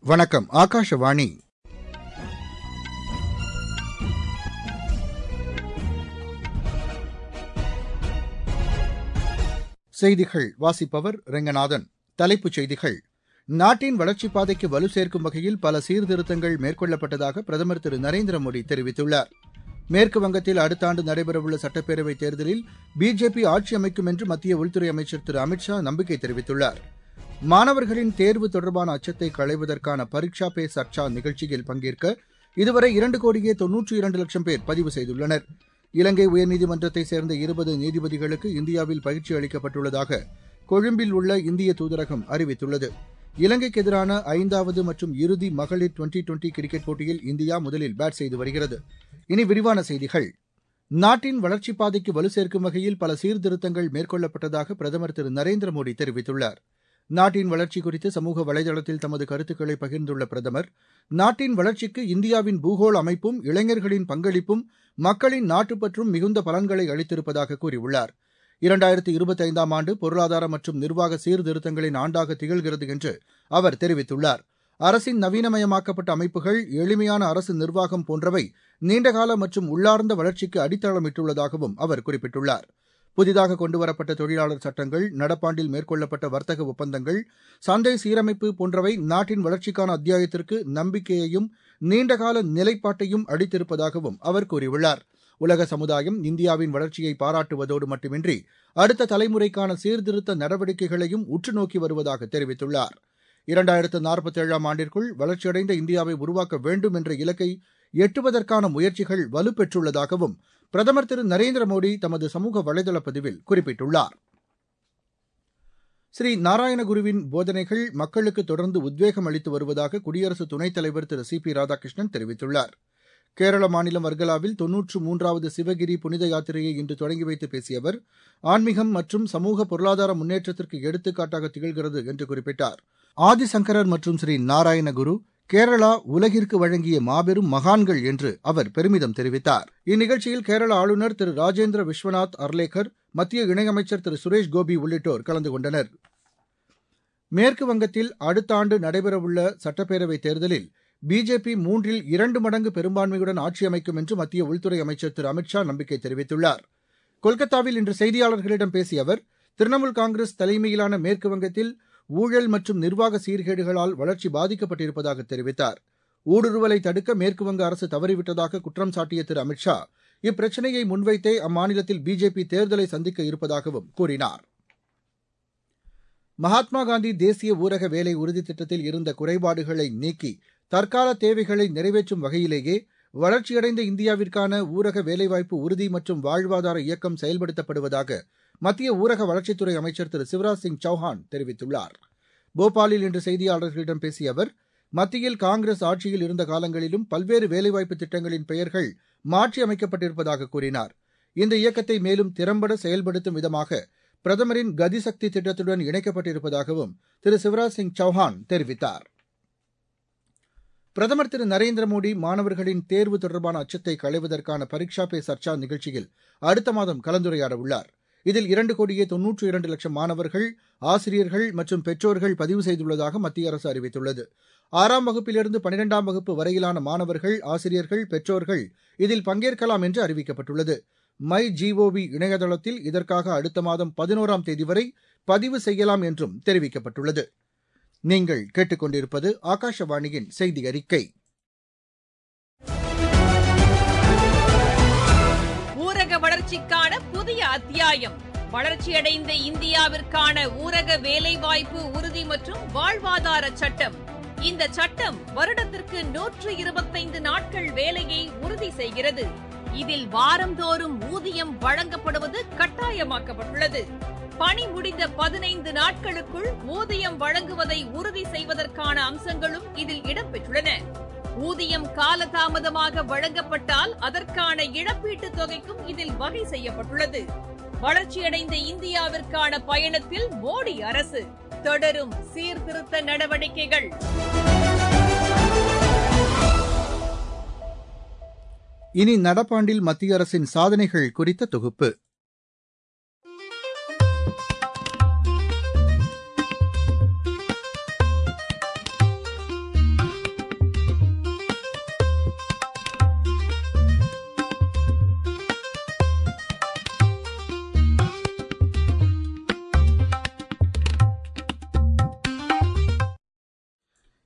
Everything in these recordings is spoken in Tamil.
வணக்கம் ஆகாஷவாணி செய்திகள் வாசிப்பவர் ரெங்கநாதன் தலைப்புச் செய்திகள் நாட்டின் வளர்ச்சிப் பாதைக்கு வலு சேர்க்கும் வகையில் பல சீர்திருத்தங்கள் மேற்கொள்ளப்பட்டதாக பிரதமர் திரு நரேந்திர மோடி தெரிவித்துள்ளார் மேற்கு வங்கத்தில் அடுத்த ஆண்டு நடைபெறவுள்ள சட்டப்பேரவைத் தேர்தலில் பிஜேபி ஆட்சி அமைக்கும் என்று மத்திய உள்துறை அமைச்சர் திரு அமித் ஷா நம்பிக்கை தெரிவித்துள்ளார் மாணவர்களின் தேர்வு தொடர்பான அச்சத்தை களைவதற்கான பரீட்சா பே சர்ச்சா நிகழ்ச்சியில் பங்கேற்க இதுவரை இரண்டு கோடியே தொன்னூற்றி இரண்டு லட்சம் பேர் பதிவு செய்துள்ளனர் இலங்கை உயர்நீதிமன்றத்தைச் சேர்ந்த இருபது நீதிபதிகளுக்கு இந்தியாவில் பயிற்சி அளிக்கப்பட்டுள்ளதாக கொழும்பில் உள்ள இந்திய தூதரகம் அறிவித்துள்ளது இலங்கைக்கு எதிரான ஐந்தாவது மற்றும் இறுதி மகளிர் டுவெண்டி டுவெண்டி கிரிக்கெட் போட்டியில் இந்தியா முதலில் பேட் செய்து வருகிறது இனி விரிவான செய்திகள் நாட்டின் வளர்ச்சிப் பாதைக்கு வலு சேர்க்கும் வகையில் பல சீர்திருத்தங்கள் மேற்கொள்ளப்பட்டதாக பிரதமர் திரு நரேந்திர மோடி தெரிவித்துள்ளார் நாட்டின் வளர்ச்சி குறித்து சமூக வலைதளத்தில் தமது கருத்துக்களை பகிர்ந்துள்ள பிரதமர் நாட்டின் வளர்ச்சிக்கு இந்தியாவின் பூகோள அமைப்பும் இளைஞர்களின் பங்களிப்பும் மக்களின் நாட்டுப்பற்றும் மிகுந்த பலன்களை அளித்திருப்பதாக கூறியுள்ளார் இரண்டாயிரத்தி இருபத்தைந்தாம் ஆண்டு பொருளாதார மற்றும் நிர்வாக சீர்திருத்தங்களின் ஆண்டாக திகழ்கிறது என்று அவர் தெரிவித்துள்ளார் அரசின் நவீனமயமாக்கப்பட்ட அமைப்புகள் எளிமையான அரசு நிர்வாகம் போன்றவை நீண்டகால மற்றும் உள்ளார்ந்த வளர்ச்சிக்கு அடித்தளமிட்டுள்ளதாகவும் அவர் குறிப்பிட்டுள்ளார் புதிதாக கொண்டுவரப்பட்ட தொழிலாளர் சட்டங்கள் நடப்பாண்டில் மேற்கொள்ளப்பட்ட வர்த்தக ஒப்பந்தங்கள் சந்தை சீரமைப்பு போன்றவை நாட்டின் வளர்ச்சிக்கான அத்தியாயத்திற்கு நம்பிக்கையையும் நீண்டகால நிலைப்பாட்டையும் அளித்திருப்பதாகவும் அவர் கூறியுள்ளார் உலக சமுதாயம் இந்தியாவின் வளர்ச்சியை பாராட்டுவதோடு மட்டுமின்றி அடுத்த தலைமுறைக்கான சீர்திருத்த நடவடிக்கைகளையும் உற்று நோக்கி வருவதாக தெரிவித்துள்ளார் இரண்டாயிரத்து நாற்பத்தேழாம் ஆண்டிற்குள் வளர்ச்சியடைந்த இந்தியாவை உருவாக்க வேண்டும் என்ற இலக்கை எட்டுவதற்கான முயற்சிகள் வலுப்பெற்றுள்ளதாகவும் பிரதமர் திரு நரேந்திர மோடி தமது சமூக வலைதள பதிவில் குறிப்பிட்டுள்ளார் ஸ்ரீ நாராயணகுருவின் போதனைகள் மக்களுக்கு தொடர்ந்து உத்வேகம் அளித்து வருவதாக குடியரசு துணைத் தலைவர் திரு சி பி ராதாகிருஷ்ணன் தெரிவித்துள்ளார் கேரள மாநிலம் வர்கலாவில் தொன்னூற்று மூன்றாவது சிவகிரி புனித யாத்திரையை இன்று தொடங்கி வைத்து பேசிய அவர் ஆன்மீகம் மற்றும் சமூக பொருளாதார முன்னேற்றத்திற்கு எடுத்துக்காட்டாக திகழ்கிறது என்று குறிப்பிட்டார் ஆதிசங்கரர் மற்றும் ஸ்ரீ நாராயணகுரு கேரளா உலகிற்கு வழங்கிய மாபெரும் மகான்கள் என்று அவர் பெருமிதம் தெரிவித்தார் இந்நிகழ்ச்சியில் கேரள ஆளுநர் திரு ராஜேந்திர விஸ்வநாத் அர்லேக்கர் மத்திய இணையமைச்சர் திரு சுரேஷ் கோபி உள்ளிட்டோர் கலந்து கொண்டனர் மேற்கு வங்கத்தில் அடுத்த ஆண்டு நடைபெறவுள்ள சட்டப்பேரவைத் தேர்தலில் பிஜேபி மூன்றில் இரண்டு மடங்கு பெரும்பான்மையுடன் ஆட்சி அமைக்கும் என்று மத்திய உள்துறை அமைச்சர் திரு அமித் ஷா நம்பிக்கை தெரிவித்துள்ளார் கொல்கத்தாவில் இன்று செய்தியாளர்களிடம் பேசிய அவர் திரிணாமுல் காங்கிரஸ் தலைமையிலான மேற்கு வங்கத்தில் ஊழல் மற்றும் நிர்வாக சீர்கேடுகளால் வளர்ச்சி பாதிக்கப்பட்டிருப்பதாக தெரிவித்தார் ஊடுருவலை தடுக்க மேற்குவங்க அரசு தவறிவிட்டதாக குற்றம் சாட்டிய திரு அமித் ஷா இப்பிரச்சினையை முன்வைத்தே அம்மாநிலத்தில் பிஜேபி தேர்தலை சந்திக்க இருப்பதாகவும் கூறினார் மகாத்மா காந்தி தேசிய ஊரக வேலை உறுதி திட்டத்தில் இருந்த குறைபாடுகளை நீக்கி தற்கால தேவைகளை நிறைவேற்றும் வகையிலேயே வளர்ச்சியடைந்த இந்தியாவிற்கான ஊரக வேலைவாய்ப்பு உறுதி மற்றும் வாழ்வாதார இயக்கம் செயல்படுத்தப்படுவதாக மத்திய ஊரக வளர்ச்சித்துறை அமைச்சர் திரு சிவராஜ் சிங் சௌஹான் தெரிவித்துள்ளார் போபாலில் இன்று செய்தியாளர்களிடம் பேசிய அவர் மத்தியில் காங்கிரஸ் ஆட்சியில் இருந்த காலங்களிலும் பல்வேறு வேலைவாய்ப்பு திட்டங்களின் பெயர்கள் மாற்றி அமைக்கப்பட்டிருப்பதாக கூறினார் இந்த இயக்கத்தை மேலும் திறம்பட செயல்படுத்தும் விதமாக பிரதமரின் கதிசக்தி திட்டத்துடன் இணைக்கப்பட்டிருப்பதாகவும் திரு சிவராஜ் சிங் சௌஹான் தெரிவித்தார் பிரதமர் திரு நரேந்திர மோடி மாணவர்களின் தேர்வு தொடர்பான அச்சத்தை களைவதற்கான பரீட்சா பே சர்ச்சா நிகழ்ச்சியில் அடுத்த மாதம் கலந்துரையாட உள்ளார் இதில் இரண்டு கோடியே தொன்னூற்று இரண்டு லட்சம் மாணவர்கள் ஆசிரியர்கள் மற்றும் பெற்றோர்கள் பதிவு செய்துள்ளதாக மத்திய அரசு அறிவித்துள்ளது ஆறாம் வகுப்பிலிருந்து பனிரெண்டாம் வகுப்பு வரையிலான மாணவர்கள் ஆசிரியர்கள் பெற்றோர்கள் இதில் பங்கேற்கலாம் என்று அறிவிக்கப்பட்டுள்ளது மை ஜிஓவி இணையதளத்தில் இதற்காக அடுத்த மாதம் பதினோராம் தேதி வரை பதிவு செய்யலாம் என்றும் தெரிவிக்கப்பட்டுள்ளது நீங்கள் கேட்டுக்கொண்டிருப்பது ஆகாஷவாணியின் செய்தி அறிக்கை ஊரக வளர்ச்சிக்கான புதிய அத்தியாயம் வளர்ச்சியடைந்த இந்தியாவிற்கான ஊரக வேலைவாய்ப்பு உறுதி மற்றும் வாழ்வாதார சட்டம் இந்த சட்டம் வருடத்திற்கு நூற்று இருபத்தைந்து நாட்கள் வேலையை உறுதி செய்கிறது இதில் வாரந்தோறும் ஊதியம் வழங்கப்படுவது கட்டாயமாக்கப்பட்டுள்ளது பணி முடிந்த பதினைந்து நாட்களுக்குள் ஊதியம் வழங்குவதை உறுதி செய்வதற்கான அம்சங்களும் இதில் இடம்பெற்றுள்ளன ஊதியம் காலதாமதமாக வழங்கப்பட்டால் அதற்கான இழப்பீட்டுத் தொகைக்கும் இதில் வகை செய்யப்பட்டுள்ளது வளர்ச்சியடைந்த இந்தியாவிற்கான பயணத்தில் மோடி அரசு தொடரும் சீர்திருத்த நடவடிக்கைகள் இனி நடப்பாண்டில் மத்திய அரசின் சாதனைகள் குறித்த தொகுப்பு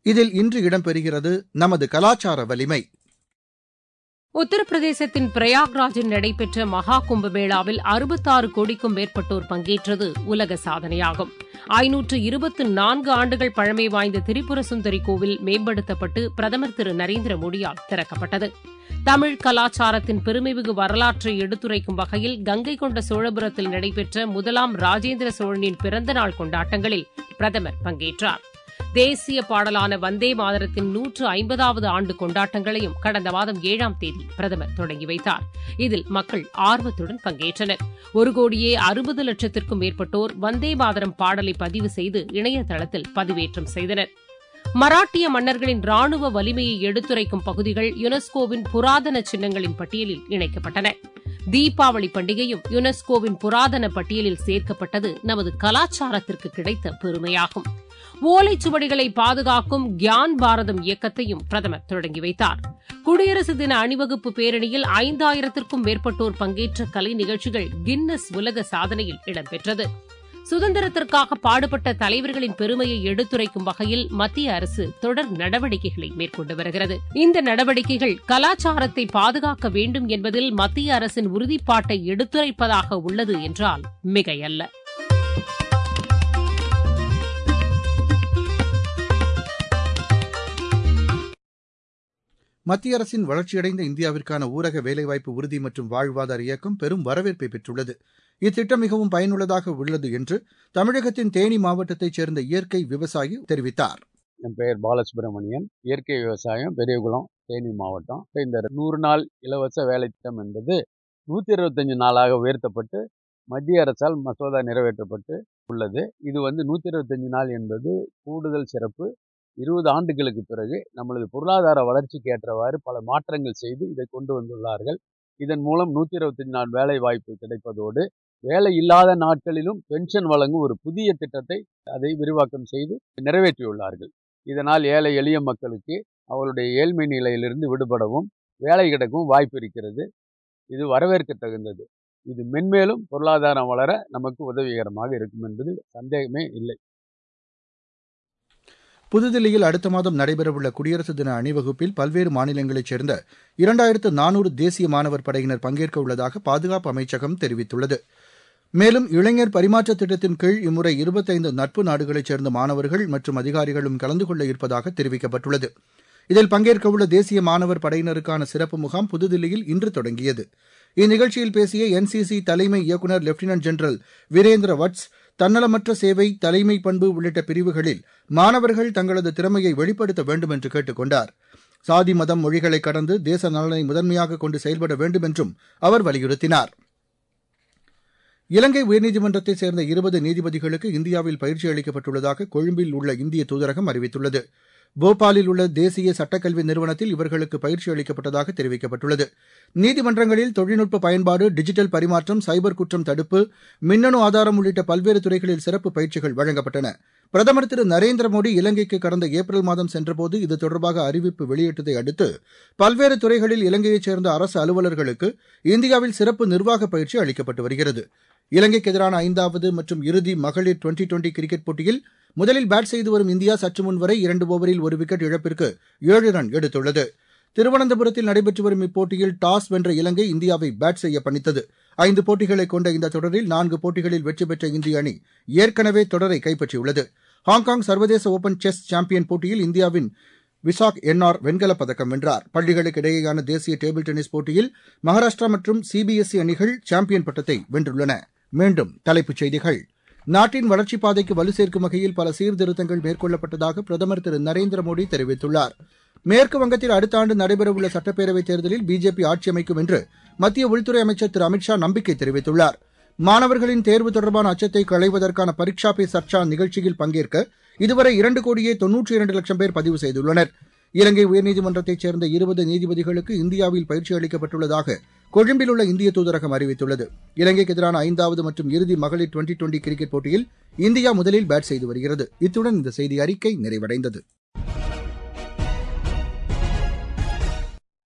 இதில் இன்று இடம்பெறுகிறது நமது கலாச்சார வலிமை உத்தரப்பிரதேசத்தின் பிரயாக்ராஜில் நடைபெற்ற மகா கும்பமேளாவில் அறுபத்தாறு கோடிக்கும் மேற்பட்டோர் பங்கேற்றது உலக சாதனையாகும் ஐநூற்று இருபத்து நான்கு ஆண்டுகள் பழமை வாய்ந்த திரிபுர சுந்தரி கோவில் மேம்படுத்தப்பட்டு பிரதமர் திரு நரேந்திர மோடியால் திறக்கப்பட்டது தமிழ் கலாச்சாரத்தின் பெருமைமிகு வரலாற்றை எடுத்துரைக்கும் வகையில் கங்கை கொண்ட சோழபுரத்தில் நடைபெற்ற முதலாம் ராஜேந்திர சோழனின் பிறந்தநாள் கொண்டாட்டங்களில் பிரதமர் பங்கேற்றார் தேசிய பாடலான வந்தே மாதரத்தின் நூற்று ஐம்பதாவது ஆண்டு கொண்டாட்டங்களையும் கடந்த மாதம் ஏழாம் தேதி பிரதமர் தொடங்கி வைத்தார் இதில் மக்கள் ஆர்வத்துடன் பங்கேற்றனர் ஒரு கோடியே அறுபது லட்சத்திற்கும் மேற்பட்டோர் வந்தே மாதரம் பாடலை பதிவு செய்து இணையதளத்தில் பதிவேற்றம் செய்தனர் மராட்டிய மன்னர்களின் ராணுவ வலிமையை எடுத்துரைக்கும் பகுதிகள் யுனெஸ்கோவின் புராதன சின்னங்களின் பட்டியலில் இணைக்கப்பட்டன தீபாவளி பண்டிகையும் யுனெஸ்கோவின் புராதன பட்டியலில் சேர்க்கப்பட்டது நமது கலாச்சாரத்திற்கு கிடைத்த பெருமையாகும் ஓலைச்சுவடிகளை பாதுகாக்கும் கியான் பாரதம் இயக்கத்தையும் பிரதமர் தொடங்கி வைத்தார் குடியரசு தின அணிவகுப்பு பேரணியில் ஐந்தாயிரத்திற்கும் மேற்பட்டோர் பங்கேற்ற கலை நிகழ்ச்சிகள் கின்னஸ் உலக சாதனையில் இடம்பெற்றது சுதந்திரத்திற்காக பாடுபட்ட தலைவர்களின் பெருமையை எடுத்துரைக்கும் வகையில் மத்திய அரசு தொடர் நடவடிக்கைகளை மேற்கொண்டு வருகிறது இந்த நடவடிக்கைகள் கலாச்சாரத்தை பாதுகாக்க வேண்டும் என்பதில் மத்திய அரசின் உறுதிப்பாட்டை எடுத்துரைப்பதாக உள்ளது என்றால் மிகையல்ல மத்திய அரசின் வளர்ச்சியடைந்த இந்தியாவிற்கான ஊரக வேலைவாய்ப்பு உறுதி மற்றும் வாழ்வாதார இயக்கம் பெரும் வரவேற்பை பெற்றுள்ளது இத்திட்டம் மிகவும் பயனுள்ளதாக உள்ளது என்று தமிழகத்தின் தேனி மாவட்டத்தைச் சேர்ந்த இயற்கை விவசாயி தெரிவித்தார் என் பெயர் பாலசுப்ரமணியன் இயற்கை விவசாயம் பெரியகுளம் தேனி மாவட்டம் இந்த நூறு நாள் இலவச வேலை திட்டம் என்பது நூற்றி இருபத்தஞ்சு நாளாக உயர்த்தப்பட்டு மத்திய அரசால் மசோதா நிறைவேற்றப்பட்டு உள்ளது இது வந்து நூற்றி இருபத்தஞ்சு நாள் என்பது கூடுதல் சிறப்பு இருபது ஆண்டுகளுக்கு பிறகு நம்மளது பொருளாதார வளர்ச்சிக்கு ஏற்றவாறு பல மாற்றங்கள் செய்து இதை கொண்டு வந்துள்ளார்கள் இதன் மூலம் நூற்றி இருபத்தஞ்சு நாள் வேலை வாய்ப்பு கிடைப்பதோடு வேலை இல்லாத நாட்களிலும் பென்ஷன் வழங்கும் ஒரு புதிய திட்டத்தை அதை விரிவாக்கம் செய்து நிறைவேற்றியுள்ளார்கள் இதனால் ஏழை எளிய மக்களுக்கு அவர்களுடைய ஏழ்மை நிலையிலிருந்து விடுபடவும் வேலை கிடைக்கவும் வாய்ப்பு இருக்கிறது இது வரவேற்க தகுந்தது இது மென்மேலும் பொருளாதாரம் வளர நமக்கு உதவிகரமாக இருக்கும் என்பதில் சந்தேகமே இல்லை புதுதில்லியில் அடுத்த மாதம் நடைபெறவுள்ள குடியரசு தின அணிவகுப்பில் பல்வேறு மாநிலங்களைச் சேர்ந்த இரண்டாயிரத்து நானூறு தேசிய மாணவர் படையினர் பங்கேற்க உள்ளதாக பாதுகாப்பு அமைச்சகம் தெரிவித்துள்ளது மேலும் இளைஞர் பரிமாற்ற திட்டத்தின் கீழ் இம்முறை இருபத்தைந்து நட்பு நாடுகளைச் சேர்ந்த மாணவர்கள் மற்றும் அதிகாரிகளும் கலந்து கொள்ள இருப்பதாக தெரிவிக்கப்பட்டுள்ளது இதில் பங்கேற்கவுள்ள தேசிய மாணவர் படையினருக்கான சிறப்பு முகாம் புதுதில்லியில் இன்று தொடங்கியது இந்நிகழ்ச்சியில் பேசிய என்சிசி தலைமை இயக்குநர் லெப்டினன்ட் ஜெனரல் வீரேந்திர வட்ஸ் தன்னலமற்ற சேவை தலைமை பண்பு உள்ளிட்ட பிரிவுகளில் மாணவர்கள் தங்களது திறமையை வெளிப்படுத்த வேண்டும் என்று கேட்டுக் கொண்டார் சாதி மதம் மொழிகளை கடந்து தேச நலனை முதன்மையாக கொண்டு செயல்பட வேண்டும் என்றும் அவர் வலியுறுத்தினார் இலங்கை உயர்நீதிமன்றத்தைச் சேர்ந்த இருபது நீதிபதிகளுக்கு இந்தியாவில் பயிற்சி அளிக்கப்பட்டுள்ளதாக கொழும்பில் உள்ள இந்திய தூதரகம் அறிவித்துள்ளது போபாலில் உள்ள தேசிய சட்டக்கல்வி நிறுவனத்தில் இவர்களுக்கு பயிற்சி அளிக்கப்பட்டதாக தெரிவிக்கப்பட்டுள்ளது நீதிமன்றங்களில் தொழில்நுட்ப பயன்பாடு டிஜிட்டல் பரிமாற்றம் சைபர் குற்றம் தடுப்பு மின்னணு ஆதாரம் உள்ளிட்ட பல்வேறு துறைகளில் சிறப்பு பயிற்சிகள் வழங்கப்பட்டன பிரதமர் திரு நரேந்திர மோடி இலங்கைக்கு கடந்த ஏப்ரல் மாதம் சென்றபோது இது தொடர்பாக அறிவிப்பு வெளியிட்டதை அடுத்து பல்வேறு துறைகளில் இலங்கையைச் சேர்ந்த அரசு அலுவலர்களுக்கு இந்தியாவில் சிறப்பு நிர்வாக பயிற்சி அளிக்கப்பட்டு வருகிறது இலங்கைக்கு எதிரான ஐந்தாவது மற்றும் இறுதி மகளிர் டுவெண்டி டுவெண்டி கிரிக்கெட் போட்டியில் முதலில் பேட் செய்து வரும் இந்தியா சற்று முன் வரை இரண்டு ஓவரில் ஒரு விக்கெட் இழப்பிற்கு ஏழு ரன் எடுத்துள்ளது திருவனந்தபுரத்தில் நடைபெற்று வரும் இப்போட்டியில் டாஸ் வென்ற இலங்கை இந்தியாவை பேட் செய்ய பணித்தது ஐந்து போட்டிகளை கொண்ட இந்த தொடரில் நான்கு போட்டிகளில் வெற்றி பெற்ற இந்திய அணி ஏற்கனவே தொடரை கைப்பற்றியுள்ளது ஹாங்காங் சர்வதேச ஓபன் செஸ் சாம்பியன் போட்டியில் இந்தியாவின் விசாக் என்ஆர் வெண்கலப் பதக்கம் வென்றார் பள்ளிகளுக்கு இடையேயான தேசிய டேபிள் டென்னிஸ் போட்டியில் மகாராஷ்டிரா மற்றும் சிபிஎஸ்இ அணிகள் சாம்பியன் பட்டத்தை வென்றுள்ளன மீண்டும் தலைப்புச் செய்திகள் நாட்டின் வளர்ச்சிப் பாதைக்கு வலு சேர்க்கும் வகையில் பல சீர்திருத்தங்கள் மேற்கொள்ளப்பட்டதாக பிரதமர் திரு நரேந்திர மோடி தெரிவித்துள்ளார் மேற்கு வங்கத்தில் அடுத்த ஆண்டு நடைபெறவுள்ள சட்டப்பேரவைத் தேர்தலில் பிஜேபி ஆட்சி அமைக்கும் என்று மத்திய உள்துறை அமைச்சர் திரு அமித் ஷா நம்பிக்கை தெரிவித்துள்ளார் மாணவர்களின் தேர்வு தொடர்பான அச்சத்தை களைவதற்கான பரீட்சா பே சர்ச்சா நிகழ்ச்சியில் பங்கேற்க இதுவரை இரண்டு கோடியே தொன்னூற்றி இரண்டு லட்சம் பேர் பதிவு செய்துள்ளனர் இலங்கை உயர்நீதிமன்றத்தைச் சேர்ந்த இருபது நீதிபதிகளுக்கு இந்தியாவில் பயிற்சி அளிக்கப்பட்டுள்ளதாக கொழும்பில் உள்ள இந்திய தூதரகம் அறிவித்துள்ளது இலங்கைக்கு எதிரான ஐந்தாவது மற்றும் இறுதி மகளிர் டுவெண்டி டுவெண்டி கிரிக்கெட் போட்டியில் இந்தியா முதலில் பேட் செய்து வருகிறது இத்துடன் இந்த செய்தி அறிக்கை நிறைவடைந்தது